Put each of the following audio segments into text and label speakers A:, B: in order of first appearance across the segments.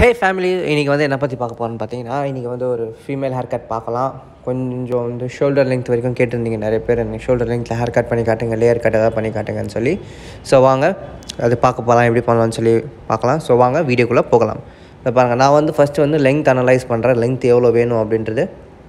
A: ஹே family இன்றைக்கி வந்து என்ன பற்றி பார்க்க போகிறோன்னு பார்த்தீங்கன்னா இன்றைக்கி வந்து ஒரு ஃபீமேல் ஹேர் கட் பார்க்கலாம் கொஞ்சம் வந்து ஷோல்டர் லென்த் வரைக்கும் கேட்டிருந்தீங்க நிறைய பேர் எனக்கு ஷோல்டர் லென்த்தில் ஹேர் கட் பண்ணி காட்டுங்க லேயர் கட் ஏதாவது பண்ணி காட்டுங்கன்னு சொல்லி ஸோ வாங்க அது பார்க்க போகலாம் எப்படி பண்ணலாம்னு சொல்லி பார்க்கலாம் ஸோ வாங்க வீடியோக்குள்ளே போகலாம் இதை பாருங்கள் நான் வந்து ஃபஸ்ட்டு வந்து லென்த் அனலைஸ் பண்ணுறேன் லென்த் எவ்வளோ வேணும் அப்படின்றது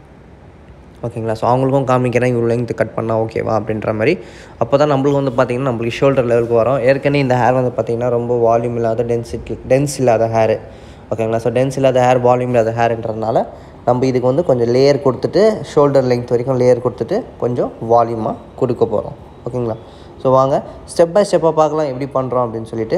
A: ஓகேங்களா ஸோ அவங்களுக்கும் காமிக்கிறேன் இவ்வளோ லென்த் கட் பண்ணால் ஓகேவா அப்படின்ற மாதிரி அப்போ தான் நம்மளுக்கு வந்து பார்த்திங்கன்னா நம்மளுக்கு ஷோல்டர் லெவலுக்கு வரும் ஏற்கனவே இந்த ஹேர் வந்து பார்த்திங்கன்னா ரொம்ப வால்யூம் இல்லாத டென்சிட்டி டென்ஸ் இல்லாத ஹேர் ஓகேங்களா ஸோ டென்ஸ் இல்லாத ஹேர் வால்யூம் இல்லாத ஹேர்ன்றதுனால நம்ம இதுக்கு வந்து கொஞ்சம் லேயர் கொடுத்துட்டு ஷோல்டர் லென்த் வரைக்கும் லேயர் கொடுத்துட்டு கொஞ்சம் வால்யூமாக கொடுக்க போகிறோம் ஓகேங்களா ஸோ வாங்க ஸ்டெப் பை ஸ்டெப்பாக பார்க்கலாம் எப்படி பண்ணுறோம் அப்படின்னு சொல்லிட்டு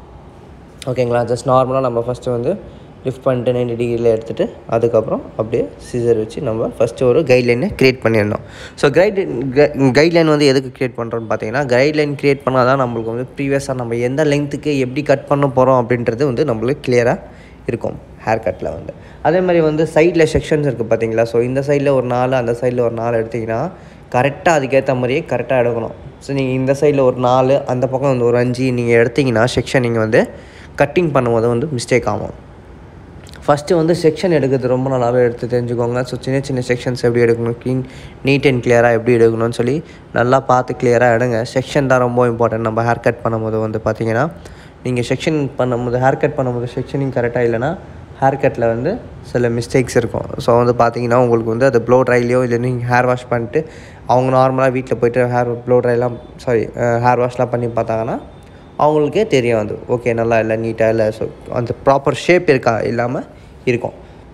A: ஓகேங்களா ஜஸ்ட் நார்மலாக நம்ம ஃபஸ்ட்டு வந்து லிஃப்ட் பண்ணிட்டு நைன்டி டிகிரியில் எடுத்துகிட்டு அதுக்கப்புறம் அப்படியே சிசர் வச்சு நம்ம ஃபஸ்ட்டு ஒரு கைட்லைனை க்ரியேட் பண்ணிடணும் ஸோ கைட் கைட்லைன் வந்து எதுக்கு க்ரியேட் பண்ணுறோன்னு பார்த்தீங்கன்னா கைட்லைன் க்ரியேட் பண்ணால் தான் நம்மளுக்கு வந்து ப்ரீவியஸாக நம்ம எந்த லென்த்துக்கு எப்படி கட் பண்ண போகிறோம் அப்படின்றது வந்து நம்மளுக்கு கிளியராக இருக்கும் ஹேர் கட்டில் வந்து அதே மாதிரி வந்து சைடில் செக்ஷன்ஸ் இருக்குது பார்த்தீங்களா ஸோ இந்த சைடில் ஒரு நாலு அந்த சைடில் ஒரு நாலு எடுத்திங்கன்னா கரெக்டாக அதுக்கேற்ற மாதிரியே கரெக்டாக எடுக்கணும் ஸோ நீங்கள் இந்த சைடில் ஒரு நாலு அந்த பக்கம் வந்து ஒரு அஞ்சு நீங்கள் எடுத்திங்கன்னா செக்ஷன் நீங்கள் வந்து கட்டிங் பண்ணும்போது வந்து மிஸ்டேக் ஆகும் ஃபஸ்ட்டு வந்து செக்ஷன் எடுக்கிறது ரொம்ப நல்லாவே எடுத்து தெரிஞ்சுக்கோங்க ஸோ சின்ன சின்ன செக்ஷன்ஸ் எப்படி எடுக்கணும் க்ளீன் நீட் அண்ட் கிளியராக எப்படி எடுக்கணும்னு சொல்லி நல்லா பார்த்து கிளியராக எடுங்க செக்ஷன் தான் ரொம்ப இம்பார்ட்டன்ட் நம்ம ஹேர் கட் பண்ணும்போது வந்து பார்த்தீங்கன்னா நீங்கள் செக்ஷன் பண்ணும்போது ஹேர் கட் பண்ணும்போது செக்ஷனிங் கரெக்டாக இல்லைனா ஹேர் கட்டில் வந்து சில மிஸ்டேக்ஸ் இருக்கும் ஸோ வந்து பார்த்தீங்கன்னா உங்களுக்கு வந்து அது ப்ளோ ட்ரைலையோ இல்லை நீங்கள் ஹேர் வாஷ் பண்ணிட்டு அவங்க நார்மலாக வீட்டில் போயிட்டு ஹேர் ப்ளோ ட்ரைலாம் சாரி ஹேர் வாஷ்லாம் பண்ணி பார்த்தாங்கன்னா அவங்களுக்கே தெரியும் அது ஓகே நல்லா இல்லை நீட்டாக இல்லை ஸோ அந்த ப்ராப்பர் ஷேப் இருக்கா இல்லாமல் இருக்கும்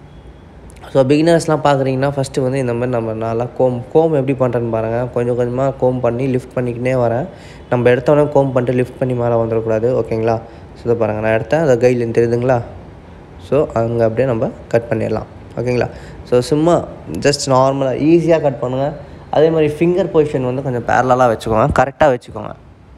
A: ஸோ பிகினர்ஸ்லாம் பார்க்குறீங்கன்னா ஃபஸ்ட்டு வந்து இந்த மாதிரி நம்ம நல்லா கோம் கோம் எப்படி பண்ணுறேன்னு பாருங்கள் கொஞ்சம் கொஞ்சமாக கோம் பண்ணி லிஃப்ட் பண்ணிக்கினே வரேன் நம்ம எடுத்தோடனே கோம் பண்ணிட்டு லிஃப்ட் பண்ணி மேலே வந்துடக்கூடாது ஓகேங்களா ஸோ இதை பாருங்கள் நான் எடுத்தேன் அதை கைட்லைன் தெரியுதுங்களா ஸோ அங்கே அப்படியே நம்ம கட் பண்ணிடலாம் ஓகேங்களா ஸோ சும்மா ஜஸ்ட் நார்மலாக ஈஸியாக கட் பண்ணுங்கள் அதே மாதிரி ஃபிங்கர் பொசிஷன் வந்து கொஞ்சம் பேரலாக வச்சுக்கோங்க கரெக்டாக வச்சுக்கோங்க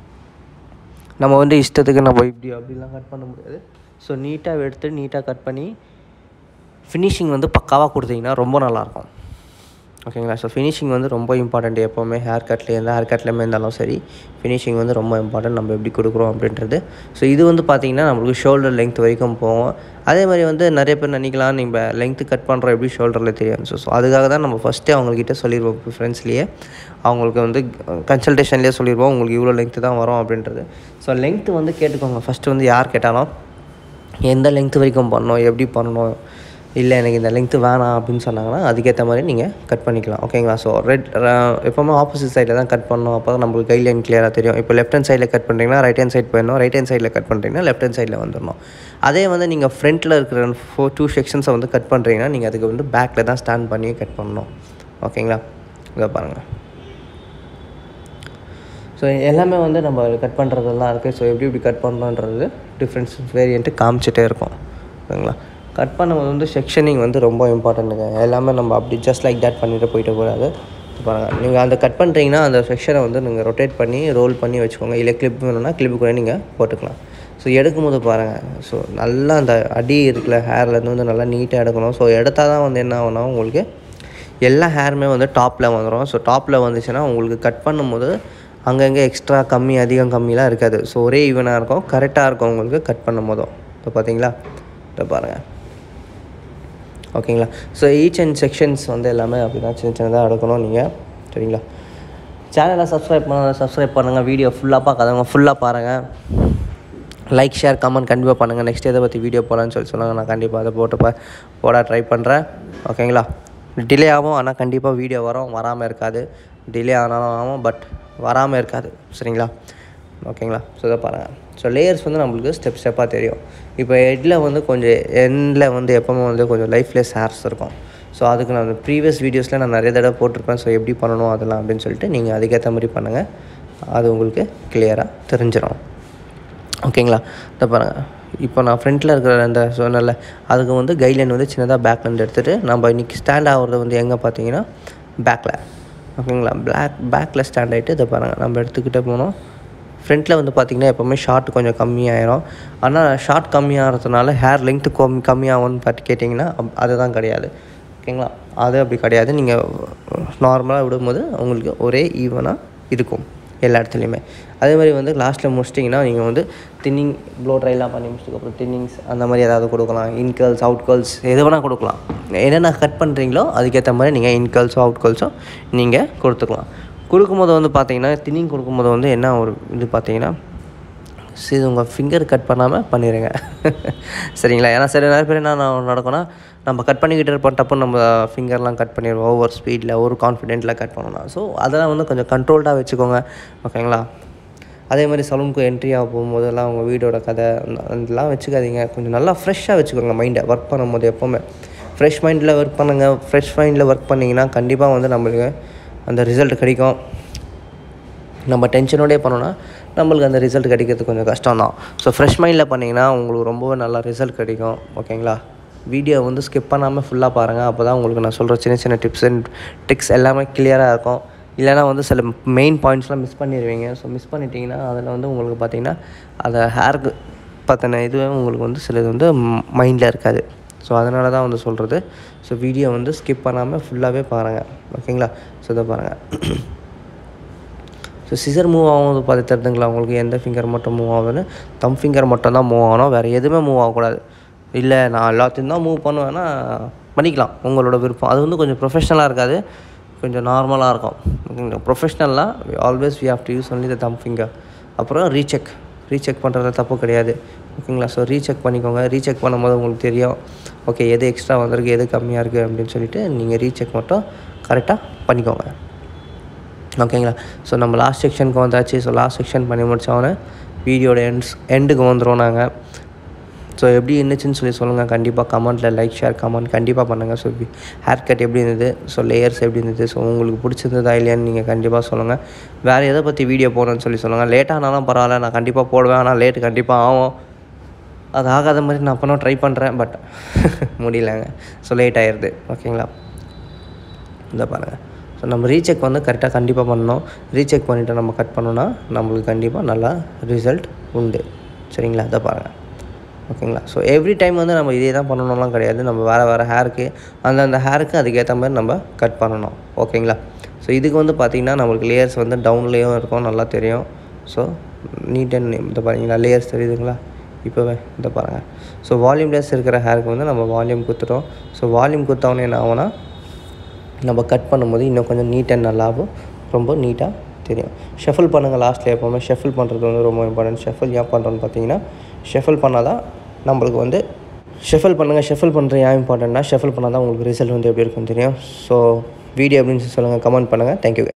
A: நம்ம வந்து இஷ்டத்துக்கு நம்ம இப்படி அப்படிலாம் கட் பண்ண முடியாது ஸோ நீட்டாக எடுத்து நீட்டாக கட் பண்ணி ஃபினிஷிங் வந்து பக்காவாக கொடுத்தீங்கன்னா ரொம்ப நல்லாயிருக்கும் ஓகேங்களா ஸோ ஃபினிஷிங் வந்து ரொம்ப இம்பார்ட்டண்ட் எப்போவுமே ஹேர் கட்லேயே இருந்தால் ஹேர் கட்லேயுமே இருந்தாலும் சரி ஃபினிஷிங் வந்து ரொம்ப இம்பார்ட்டன்ட் நம்ம எப்படி கொடுக்குறோம் அப்படின்றது ஸோ இது வந்து பார்த்திங்கன்னா நம்மளுக்கு ஷோல்டர் லென்த் வரைக்கும் போகும் அதே மாதிரி வந்து நிறைய பேர் நினைக்கலாம் நீங்கள் லென்த்து கட் பண்ணுறோம் எப்படி ஷோல்டரில் தெரியும் ஸோ ஸோ அதுக்காக தான் நம்ம ஃபஸ்ட்டே அவங்கக்கிட்ட சொல்லிடுவோம் ஃப்ரெண்ட்ஸ்லேயே அவங்களுக்கு வந்து கன்சல்டேஷன்லேயே சொல்லிடுவோம் உங்களுக்கு இவ்வளோ லென்த்து தான் வரும் அப்படின்றது ஸோ லென்த்து வந்து கேட்டுக்கோங்க ஃபஸ்ட்டு வந்து யார் கேட்டாலும் எந்த லென்த் வரைக்கும் பண்ணணும் எப்படி பண்ணணும் இல்லை எனக்கு இந்த லென்த்து வேணாம் அப்படின்னு சொன்னாங்கன்னா அதுக்கேற்ற மாதிரி நீங்கள் கட் பண்ணிக்கலாம் ஓகேங்களா ஸோ ரெட் எப்போவுமே ஆப்போசிட் சைடில் தான் கட் பண்ணணும் அப்போ தான் நம்மளுக்கு கைட்லைன் கிளியராக தெரியும் இப்போ லெஃப்ட் ஹேண்ட் சைடில் கட் பண்ணுறீங்கன்னா ரைட் ஹேண்ட் சைட் போயிடணும் ரைட் ஹேண்ட் சைடில் கட் பண்ணுறீங்கன்னா லெஃப்ட் ஹேண்ட் சைடில் வந்துடணும் அதே வந்து நீங்கள் ஃப்ரண்ட்டில் இருக்கிற ஃபோர் டூ செக்ஷன்ஸை வந்து கட் பண்ணுறீங்கன்னா நீங்கள் அதுக்கு வந்து பேக்கில் தான் ஸ்டாண்ட் பண்ணி கட் பண்ணணும் ஓகேங்களா இதை பாருங்கள் ஸோ எல்லாமே வந்து நம்ம கட் பண்ணுறதெல்லாம் இருக்குது ஸோ எப்படி எப்படி கட் பண்ணலான்றது டிஃப்ரென்ஸ் வேரியண்ட்டு காமிச்சிட்டே இருக்கும் ஓகேங்களா கட் பண்ணும்போது வந்து செக்ஷனிங் வந்து ரொம்ப இம்பார்ட்டண்ட்டுங்க எல்லாமே நம்ம அப்படி ஜஸ்ட் லைக் தட் பண்ணிட்டு போயிட்டு கூடாது பாருங்கள் நீங்கள் அந்த கட் பண்ணுறீங்கன்னா அந்த செக்ஷனை வந்து நீங்கள் ரொட்டேட் பண்ணி ரோல் பண்ணி வச்சுக்கோங்க இல்லை கிளிப் வேணும்னா கிளிப்பு கூட நீங்கள் போட்டுக்கலாம் ஸோ எடுக்கும்போது பாருங்கள் ஸோ நல்லா அந்த அடி இருக்கிற ஹேர்லேருந்து வந்து நல்லா நீட்டாக எடுக்கணும் ஸோ எடுத்தால் தான் வந்து என்ன ஆகும்னா உங்களுக்கு எல்லா ஹேருமே வந்து டாப்பில் வந்துடும் ஸோ டாப்பில் வந்துச்சுன்னா உங்களுக்கு கட் பண்ணும்போது அங்கங்கே எக்ஸ்ட்ரா கம்மி அதிகம் கம்மிலாம் இருக்காது ஸோ ஒரே ஈவனாக இருக்கும் கரெக்டாக இருக்கும் உங்களுக்கு கட் பண்ணும் போதும் இப்போ பார்த்தீங்களா இப்போ பாருங்கள் ஓகேங்களா ஸோ ஈச் அண்ட் செக்ஷன்ஸ் வந்து எல்லாமே அப்படி தான் சின்ன சின்னதாக எடுக்கணும் நீங்கள் சரிங்களா சேனலை சப்ஸ்கிரைப் பண்ண சப்ஸ்கிரைப் பண்ணுங்கள் வீடியோ ஃபுல்லாக பார்க்காதவங்க ஃபுல்லாக பாருங்கள் லைக் ஷேர் கமெண்ட் கண்டிப்பாக பண்ணுங்கள் நெக்ஸ்ட் எதை பற்றி வீடியோ போகலான்னு சொல்லி சொன்னாங்க நான் கண்டிப்பாக அதை போட்டு பா போட ட்ரை பண்ணுறேன் ஓகேங்களா டிலே ஆகும் ஆனால் கண்டிப்பாக வீடியோ வரும் வராமல் இருக்காது டிலே ஆனாலும் ஆகும் பட் வராமல் இருக்காது சரிங்களா ஓகேங்களா ஸோ இதை பாருங்கள் ஸோ லேயர்ஸ் வந்து நம்மளுக்கு ஸ்டெப் ஸ்டெப்பாக தெரியும் இப்போ ஹெட்டில் வந்து கொஞ்சம் எண்டில் வந்து எப்போவுமே வந்து கொஞ்சம் லைஃப்லெஸ் ஹேர்ஸ் இருக்கும் ஸோ அதுக்கு நான் ப்ரீவியஸ் வீடியோஸில் நான் நிறைய தடவை போட்டிருப்பேன் ஸோ எப்படி பண்ணணும் அதெல்லாம் அப்படின்னு சொல்லிட்டு நீங்கள் அதுக்கேற்ற மாதிரி பண்ணுங்கள் அது உங்களுக்கு கிளியராக தெரிஞ்சிடும் ஓகேங்களா இதை பாருங்கள் இப்போ நான் ஃப்ரண்ட்டில் இருக்கிற அந்த சொன்னல அதுக்கு வந்து கைட்லைன் வந்து சின்னதாக பேக்லேருந்து எடுத்துகிட்டு நம்ம இன்றைக்கி ஸ்டாண்ட் ஆகிறது வந்து எங்கே பார்த்தீங்கன்னா பேக்கில் ஓகேங்களா பிளாக் பேக்கில் ஸ்டாண்ட் ஆகிட்டு இதை பாருங்கள் நம்ம எடுத்துக்கிட்டே போனோம் ஃப்ரண்ட்டில் வந்து பார்த்திங்கன்னா எப்போவுமே ஷார்ட் கொஞ்சம் கம்மியாயிரும் ஆனால் ஷார்ட் கம்மியாகிறதுனால ஹேர் லென்த்து கம் கம்மியாகும்னு பார்த்து கேட்டிங்கன்னா அதுதான் கிடையாது ஓகேங்களா அது அப்படி கிடையாது நீங்கள் நார்மலாக விடும்போது உங்களுக்கு ஒரே ஈவனாக இருக்கும் எல்லா இடத்துலையுமே அதே மாதிரி வந்து லாஸ்ட்டில் முடிச்சிட்டிங்கன்னா நீங்கள் வந்து தின்னிங் ப்ளோ ட்ரைலாம் பண்ணி முடிச்சதுக்கப்புறம் தின்னிங்ஸ் அந்த மாதிரி ஏதாவது கொடுக்கலாம் இன்கர்ல்ஸ் அவுட் கேர்ள்ஸ் எது வேணால் கொடுக்கலாம் என்னென்ன கட் பண்ணுறீங்களோ அதுக்கேற்ற மாதிரி நீங்கள் இன்கர்ல்ஸோ அவுட் கேர்ள்ஸோ நீங்கள் கொடுத்துக்கலாம் கொடுக்கும்போது வந்து பார்த்தீங்கன்னா தின்னிங் கொடுக்கும்போது வந்து என்ன ஒரு இது பார்த்தீங்கன்னா சரி உங்கள் ஃபிங்கர் கட் பண்ணாமல் பண்ணிடுங்க சரிங்களா ஏன்னா சரி நிறைய பேர் என்ன நடக்கும்னா நம்ம கட் பண்ணிக்கிட்டு இருப்போம் டப்புன்னு நம்ம ஃபிங்கர்லாம் கட் பண்ணிடுவோம் ஓவர் ஸ்பீடில் ஒரு கான்ஃபிடென்ட்டில் கட் பண்ணணும் ஸோ அதெல்லாம் வந்து கொஞ்சம் கண்ட்ரோல்டாக வச்சுக்கோங்க ஓகேங்களா அதே மாதிரி சலூனுக்கு என்ட்ரி ஆக போகும்போதெல்லாம் உங்கள் வீடோட கதை அதெல்லாம் வச்சுக்காதீங்க கொஞ்சம் நல்லா ஃப்ரெஷ்ஷாக வச்சுக்கோங்க மைண்டை ஒர்க் பண்ணும்போது எப்போவுமே ஃப்ரெஷ் மைண்டில் ஒர்க் பண்ணுங்கள் ஃப்ரெஷ் மைண்டில் ஒர்க் பண்ணிங்கன்னா கண்டிப்பாக வந்து நம்மளுக்கு அந்த ரிசல்ட் கிடைக்கும் நம்ம டென்ஷனோடய பண்ணோன்னா நம்மளுக்கு அந்த ரிசல்ட் கிடைக்கிறது கொஞ்சம் கஷ்டம் தான் ஸோ ஃப்ரெஷ் மைண்டில் பண்ணிங்கன்னா உங்களுக்கு ரொம்பவே நல்லா ரிசல்ட் கிடைக்கும் ஓகேங்களா வீடியோ வந்து ஸ்கிப் பண்ணாமல் ஃபுல்லாக பாருங்கள் அப்போ தான் உங்களுக்கு நான் சொல்கிற சின்ன சின்ன டிப்ஸ் அண்ட் ட்ரிக்ஸ் எல்லாமே கிளியராக இருக்கும் இல்லைனா வந்து சில மெயின் பாயிண்ட்ஸ்லாம் மிஸ் பண்ணிடுவீங்க ஸோ மிஸ் பண்ணிட்டீங்கன்னா அதில் வந்து உங்களுக்கு பார்த்தீங்கன்னா அந்த ஹேருக்கு பற்றின இதுவே உங்களுக்கு வந்து சிலது வந்து மைண்டில் இருக்காது ஸோ அதனால தான் வந்து சொல்கிறது ஸோ வீடியோ வந்து ஸ்கிப் பண்ணாமல் ஃபுல்லாகவே பாருங்கள் ஓகேங்களா ஸோ இதை பாருங்கள் ஸோ சிசர் மூவ் ஆகும்போது பார்த்து தெரிஞ்சுங்களா உங்களுக்கு எந்த ஃபிங்கர் மட்டும் மூவ் ஆகுதுன்னு தம் ஃபிங்கர் மட்டும் தான் மூவ் ஆகணும் வேறு எதுவுமே மூவ் ஆகக்கூடாது இல்லை நான் எல்லாத்தையும் தான் மூவ் பண்ணுவேன்னா பண்ணிக்கலாம் உங்களோட விருப்பம் அது வந்து கொஞ்சம் ப்ரொஃபஷ்னலாக இருக்காது கொஞ்சம் நார்மலாக இருக்கும் ஓகேங்களா ப்ரொஃபஷ்னலாக always we have to use only the thumb finger அப்புறம் ரீசெக் ரீசெக் பண்ணுறது தப்பு கிடையாது ஓகேங்களா ஸோ ரீசெக் பண்ணிக்கோங்க ரீசெக் பண்ணும்போது உங்களுக்கு தெரியும் ஓகே எது எக்ஸ்ட்ரா வந்திருக்கு எது கம்மியாக இருக்குது அப்படின்னு சொல்லிட்டு நீங்கள் ரீசெக் மட்டும் கரெக்டாக பண்ணிக்கோங்க ஓகேங்களா ஸோ நம்ம லாஸ்ட் செக்ஷனுக்கு வந்தாச்சு ஸோ லாஸ்ட் செக்ஷன் பண்ணி முடித்தவொடனே வீடியோட எண்ட்ஸ் எண்டுக்கு வந்துடும் நாங்கள் ஸோ எப்படி இருந்துச்சுன்னு சொல்லி சொல்லுங்கள் கண்டிப்பாக கமெண்ட்டில் லைக் ஷேர் கமெண்ட் கண்டிப்பாக பண்ணுங்கள் ஸோ ஹேர் கட் எப்படி இருந்தது ஸோ லேயர்ஸ் எப்படி இருந்தது ஸோ உங்களுக்கு பிடிச்சிருந்ததா இல்லையான்னு நீங்கள் கண்டிப்பாக சொல்லுங்கள் வேறு எதை பற்றி வீடியோ போடணும்னு சொல்லி சொல்லுங்கள் லேட்டானாலும் பரவாயில்ல நான் கண்டிப்பாக போடுவேன் ஆனால் லேட்டு கண்டிப்பாக ஆகும் அது ஆகாத மாதிரி நான் பண்ண ட்ரை பண்ணுறேன் பட் முடியலங்க ஸோ லேட் ஆயிடுது ஓகேங்களா இந்த பாருங்கள் ஸோ நம்ம ரீசெக் வந்து கரெக்டாக கண்டிப்பாக பண்ணணும் ரீசெக் பண்ணிவிட்டு நம்ம கட் பண்ணோன்னா நம்மளுக்கு கண்டிப்பாக நல்லா ரிசல்ட் உண்டு சரிங்களா இதை பாருங்கள் ஓகேங்களா ஸோ எவ்ரி டைம் வந்து நம்ம இதே தான் பண்ணணும்லாம் கிடையாது நம்ம வேறு வேறு ஹேருக்கு அந்தந்த ஹேருக்கு அதுக்கேற்ற மாதிரி நம்ம கட் பண்ணணும் ஓகேங்களா ஸோ இதுக்கு வந்து பார்த்திங்கன்னா நம்மளுக்கு லேயர்ஸ் வந்து டவுன்லேயும் இருக்கும் நல்லா தெரியும் ஸோ நீட் அண்ட் இந்த பாருங்களா லேயர்ஸ் தெரியுதுங்களா இப்போவே இந்த பாருங்கள் ஸோ வால்யூம் லெஸ் இருக்கிற ஹேருக்கு வந்து நம்ம வால்யூம் கொடுத்துட்டோம் ஸோ வால்யூம் கொடுத்தவொடனே என்ன ஆகும்னா நம்ம கட் பண்ணும்போது இன்னும் கொஞ்சம் நீட் அண்ட் நல்லாவும் ரொம்ப நீட்டாக தெரியும் ஷஃபிள் பண்ணுங்கள் லாஸ்ட்டில் எப்போவுமே ஷஃபிள் பண்ணுறது வந்து ரொம்ப இம்பார்ட்டன்ட் ஷஃபிள் ஏன் பண்ணுறோன்னு பார்த்தீங்கன்னா ஷஃபிள் பண்ணால் தான் நம்மளுக்கு வந்து ஷஃபிள் பண்ணுங்கள் ஷஃபிள் பண்ணுறது ஏன் இம்பார்ட்டண்ட்னா ஷஃபிள் பண்ணால் தான் உங்களுக்கு ரிசல்ட் வந்து எப்படி இருக்குன்னு தெரியும் ஸோ வீடியோ அப்படின்னு சொல்லுங்கள் கமெண்ட் பண்ணுங்கள் தேங்க்யூ